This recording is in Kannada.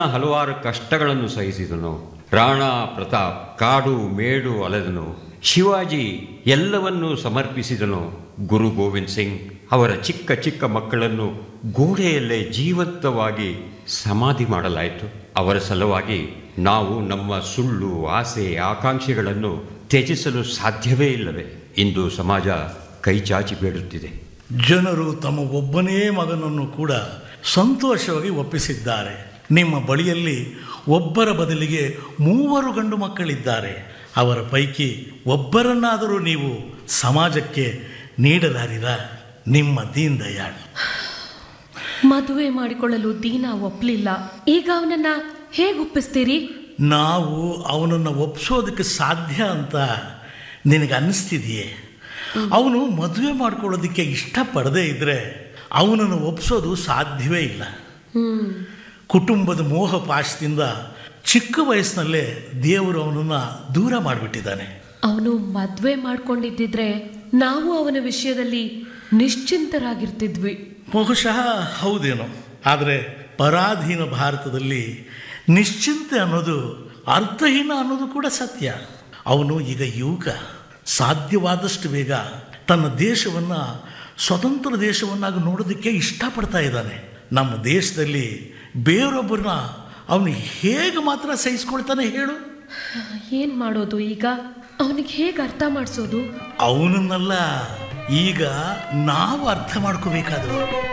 ಹಲವಾರು ಕಷ್ಟಗಳನ್ನು ಸಹಿಸಿದನು ರಾಣಾ ಪ್ರತಾಪ್ ಕಾಡು ಮೇಡು ಅಲೆದನು ಶಿವಾಜಿ ಎಲ್ಲವನ್ನೂ ಸಮರ್ಪಿಸಿದನು ಗುರು ಗೋವಿಂದ್ ಸಿಂಗ್ ಅವರ ಚಿಕ್ಕ ಚಿಕ್ಕ ಮಕ್ಕಳನ್ನು ಗೋಡೆಯಲ್ಲೇ ಜೀವಂತವಾಗಿ ಸಮಾಧಿ ಮಾಡಲಾಯಿತು ಅವರ ಸಲುವಾಗಿ ನಾವು ನಮ್ಮ ಸುಳ್ಳು ಆಸೆ ಆಕಾಂಕ್ಷೆಗಳನ್ನು ತ್ಯಜಿಸಲು ಸಾಧ್ಯವೇ ಇಲ್ಲವೇ ಇಂದು ಸಮಾಜ ಕೈಚಾಚಿ ಬೇಡುತ್ತಿದೆ ಜನರು ತಮ್ಮ ಒಬ್ಬನೇ ಮಗನನ್ನು ಕೂಡ ಸಂತೋಷವಾಗಿ ಒಪ್ಪಿಸಿದ್ದಾರೆ ನಿಮ್ಮ ಬಳಿಯಲ್ಲಿ ಒಬ್ಬರ ಬದಲಿಗೆ ಮೂವರು ಗಂಡು ಮಕ್ಕಳಿದ್ದಾರೆ ಅವರ ಪೈಕಿ ಒಬ್ಬರನ್ನಾದರೂ ನೀವು ಸಮಾಜಕ್ಕೆ ನೀಡಲಾರಿದ ನಿಮ್ಮ ದೀನ್ ದಯಾಳ್ ಮದುವೆ ಮಾಡಿಕೊಳ್ಳಲು ದೀನಾ ಒಪ್ಪಲಿಲ್ಲ ಈಗ ಅವನನ್ನ ಹೇಗೆ ಒಪ್ಪಿಸ್ತೀರಿ ನಾವು ಅವನನ್ನು ಒಪ್ಸೋದಕ್ಕೆ ಸಾಧ್ಯ ಅಂತ ನಿನಗೆ ಅನ್ನಿಸ್ತಿದೆಯೇ ಅವನು ಮದುವೆ ಮಾಡ್ಕೊಳ್ಳೋದಕ್ಕೆ ಇಷ್ಟಪಡದೇ ಇದ್ದರೆ ಅವನನ್ನು ಒಪ್ಸೋದು ಸಾಧ್ಯವೇ ಇಲ್ಲ ಹ್ಮ್ ಕುಟುಂಬದ ಮೋಹ ಪಾಶದಿಂದ ಚಿಕ್ಕ ವಯಸ್ಸಿನಲ್ಲೇ ದೇವರು ಅವನನ್ನು ದೂರ ಮಾಡಿಬಿಟ್ಟಿದ್ದಾನೆ ಅವನು ಮದ್ವೆ ಮಾಡ್ಕೊಂಡಿದ್ದಿದ್ರೆ ನಾವು ಅವನ ವಿಷಯದಲ್ಲಿ ನಿಶ್ಚಿಂತರಾಗಿರ್ತಿದ್ವಿ ಬಹುಶಃ ಹೌದೇನೋ ಆದರೆ ಪರಾಧೀನ ಭಾರತದಲ್ಲಿ ನಿಶ್ಚಿಂತೆ ಅನ್ನೋದು ಅರ್ಥಹೀನ ಅನ್ನೋದು ಕೂಡ ಸತ್ಯ ಅವನು ಈಗ ಯುವಕ ಸಾಧ್ಯವಾದಷ್ಟು ಬೇಗ ತನ್ನ ದೇಶವನ್ನು ಸ್ವತಂತ್ರ ದೇಶವನ್ನಾಗಿ ನೋಡೋದಕ್ಕೆ ಇಷ್ಟಪಡ್ತಾ ಇದ್ದಾನೆ ನಮ್ಮ ದೇಶದಲ್ಲಿ ಬೇರೊಬ್ಬರನ್ನ ಅವನು ಹೇಗೆ ಮಾತ್ರ ಸಹಿಸ್ಕೊಳ್ತಾನೆ ಹೇಳು ಏನ್ ಮಾಡೋದು ಈಗ ಅವನಿಗೆ ಹೇಗೆ ಅರ್ಥ ಮಾಡಿಸೋದು ಅವನನ್ನೆಲ್ಲ ಈಗ ನಾವು ಅರ್ಥ ಮಾಡ್ಕೋಬೇಕಾದವರು